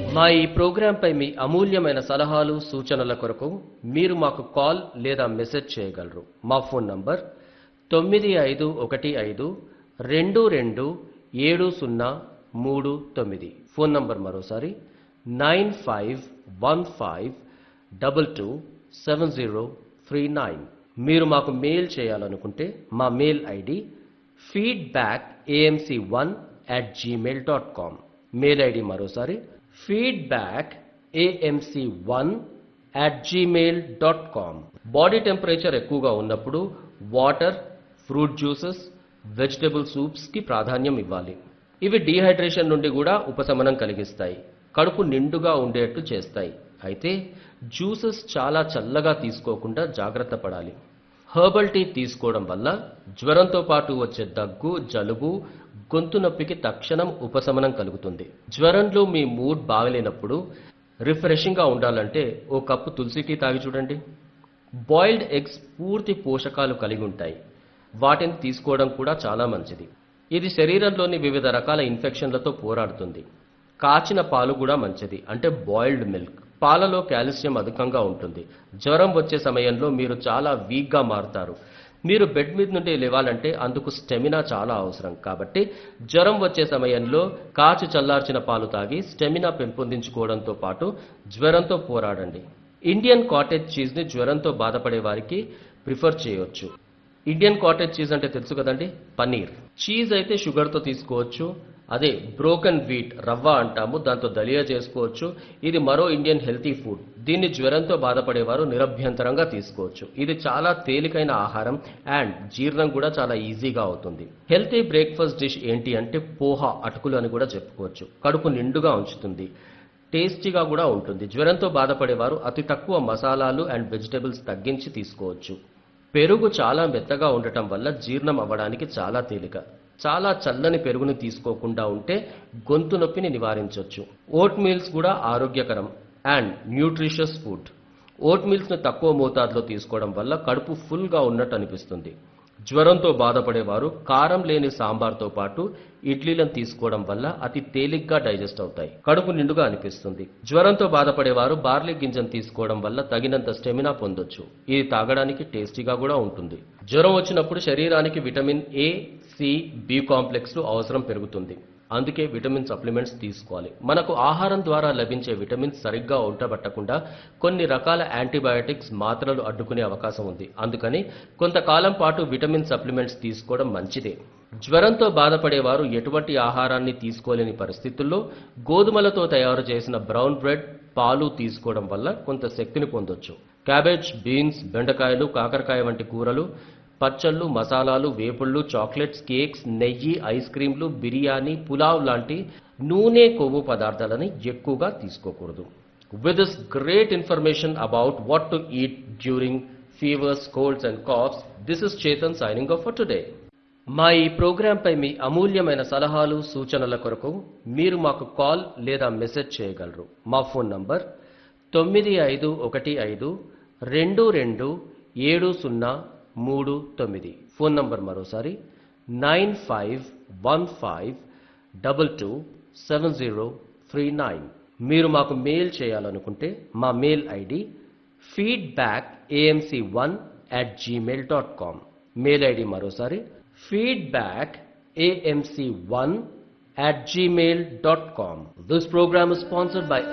మా ఈ ప్రోగ్రాంపై మీ అమూల్యమైన సలహాలు సూచనల కొరకు మీరు మాకు కాల్ లేదా మెసేజ్ చేయగలరు మా ఫోన్ నంబర్ తొమ్మిది ఐదు ఒకటి ఐదు రెండు రెండు ఏడు సున్నా మూడు తొమ్మిది ఫోన్ నంబర్ మరోసారి nine five one five double two seven zero three nine మీరు మాకు మెయిల్ చేయాలనుకుంటే మా mail ID feedback AMC one at Gmail dot com mail ID మరోసారి feedback AMC one at Gmail dot com body temperature ఎక్కువగా ఉన్నప్పుడు water fruit juices vegetable సూప్స్కి ప్రాధాన్యం ఇవ్వాలి ఇవి డీహైడ్రేషన్ నుండి కూడా ఉపశమనం కలిగిస్తాయి కడుపు నిండుగా ఉండేట్టు చేస్తాయి అయితే జ్యూసెస్ చాలా చల్లగా తీసుకోకుండా జాగ్రత్త పడాలి హర్బల్ టీ తీసుకోవడం వల్ల జ్వరంతో పాటు వచ్చే దగ్గు జలుబు గొంతు నొప్పికి తక్షణం ఉపశమనం కలుగుతుంది జ్వరంలో మీ మూడ్ బాగలేనప్పుడు రిఫ్రెషింగ్గా ఉండాలంటే ఓ కప్పు తులసి టీ తాగి చూడండి బాయిల్డ్ ఎగ్స్ పూర్తి పోషకాలు కలిగి ఉంటాయి వాటిని తీసుకోవడం కూడా చాలా మంచిది ఇది శరీరంలోని వివిధ రకాల ఇన్ఫెక్షన్లతో పోరాడుతుంది కాచిన పాలు కూడా మంచిది అంటే బాయిల్డ్ మిల్క్ పాలలో కాల్షియం అధికంగా ఉంటుంది జ్వరం వచ్చే సమయంలో మీరు చాలా వీక్గా మారుతారు మీరు బెడ్ మీద నుండి లేవాలంటే అందుకు స్టెమినా చాలా అవసరం కాబట్టి జ్వరం వచ్చే సమయంలో కాచి చల్లార్చిన పాలు తాగి స్టెమినా పెంపొందించుకోవడంతో పాటు జ్వరంతో పోరాడండి ఇండియన్ కాటేజ్ చీజ్ని జ్వరంతో బాధపడే వారికి ప్రిఫర్ చేయొచ్చు ఇండియన్ కాటేజ్ చీజ్ అంటే తెలుసు కదండి పన్నీర్ చీజ్ అయితే షుగర్తో తీసుకోవచ్చు అదే బ్రోకన్ వీట్ రవ్వ అంటాము దాంతో దలియా చేసుకోవచ్చు ఇది మరో ఇండియన్ హెల్తీ ఫుడ్ దీన్ని జ్వరంతో బాధపడేవారు నిరభ్యంతరంగా తీసుకోవచ్చు ఇది చాలా తేలికైన ఆహారం అండ్ జీర్ణం కూడా చాలా ఈజీగా అవుతుంది హెల్తీ బ్రేక్ఫాస్ట్ డిష్ ఏంటి అంటే పోహా అటుకులు అని కూడా చెప్పుకోవచ్చు కడుపు నిండుగా ఉంచుతుంది టేస్టీగా కూడా ఉంటుంది జ్వరంతో బాధపడేవారు అతి తక్కువ మసాలాలు అండ్ వెజిటబుల్స్ తగ్గించి తీసుకోవచ్చు పెరుగు చాలా మెత్తగా ఉండటం వల్ల జీర్ణం అవ్వడానికి చాలా తేలిక చాలా చల్లని పెరుగుని తీసుకోకుండా ఉంటే గొంతు నొప్పిని నివారించవచ్చు ఓట్ మీల్స్ కూడా ఆరోగ్యకరం అండ్ న్యూట్రిషియస్ ఫుడ్ ఓట్ మీల్స్ను తక్కువ మోతాదులో తీసుకోవడం వల్ల కడుపు ఫుల్గా ఉన్నట్టు అనిపిస్తుంది జ్వరంతో బాధపడేవారు కారం లేని సాంబార్తో పాటు ఇడ్లీలను తీసుకోవడం వల్ల అతి తేలిగ్గా డైజెస్ట్ అవుతాయి కడుపు నిండుగా అనిపిస్తుంది జ్వరంతో బాధపడేవారు బార్లీ గింజను తీసుకోవడం వల్ల తగినంత స్టెమినా పొందొచ్చు ఇది తాగడానికి టేస్టీగా కూడా ఉంటుంది జ్వరం వచ్చినప్పుడు శరీరానికి విటమిన్ ఏ సి బి కాంప్లెక్స్లు అవసరం పెరుగుతుంది అందుకే విటమిన్ సప్లిమెంట్స్ తీసుకోవాలి మనకు ఆహారం ద్వారా లభించే విటమిన్స్ సరిగ్గా ఉండబట్టకుండా కొన్ని రకాల యాంటీబయాటిక్స్ మాత్రలు అడ్డుకునే అవకాశం ఉంది అందుకని కొంతకాలం పాటు విటమిన్ సప్లిమెంట్స్ తీసుకోవడం మంచిదే జ్వరంతో బాధపడేవారు ఎటువంటి ఆహారాన్ని తీసుకోలేని పరిస్థితుల్లో గోధుమలతో తయారు చేసిన బ్రౌన్ బ్రెడ్ పాలు తీసుకోవడం వల్ల కొంత శక్తిని పొందొచ్చు క్యాబేజ్ బీన్స్ బెండకాయలు కాకరకాయ వంటి కూరలు పచ్చళ్ళు మసాలాలు వేపుళ్ళు చాక్లెట్స్ కేక్స్ నెయ్యి ఐస్ క్రీంలు బిర్యానీ పులావ్ లాంటి నూనె కొవ్వు పదార్థాలని ఎక్కువగా తీసుకోకూడదు with this great information about what to eat during fevers colds and coughs this is Chetan signing off for today మా ఈ ప్రోగ్రాంపై మీ అమూల్యమైన సలహాలు సూచనల కొరకు మీరు మాకు కాల్ లేదా మెసేజ్ చేయగలరు మా ఫోన్ నంబర్ తొమ్మిది ఐదు ఒకటి ఐదు రెండు రెండు ఏడు సున్నా మూడు తొమ్మిది ఫోన్ నంబర్ మరోసారి nine five one five double two seven zero three nine మీరు మాకు మెయిల్ చేయాలనుకుంటే మా mail ID feedback AMC one at Gmail dot com mail ID మరోసారి feedback AMC one at gmail.com. This program is sponsored by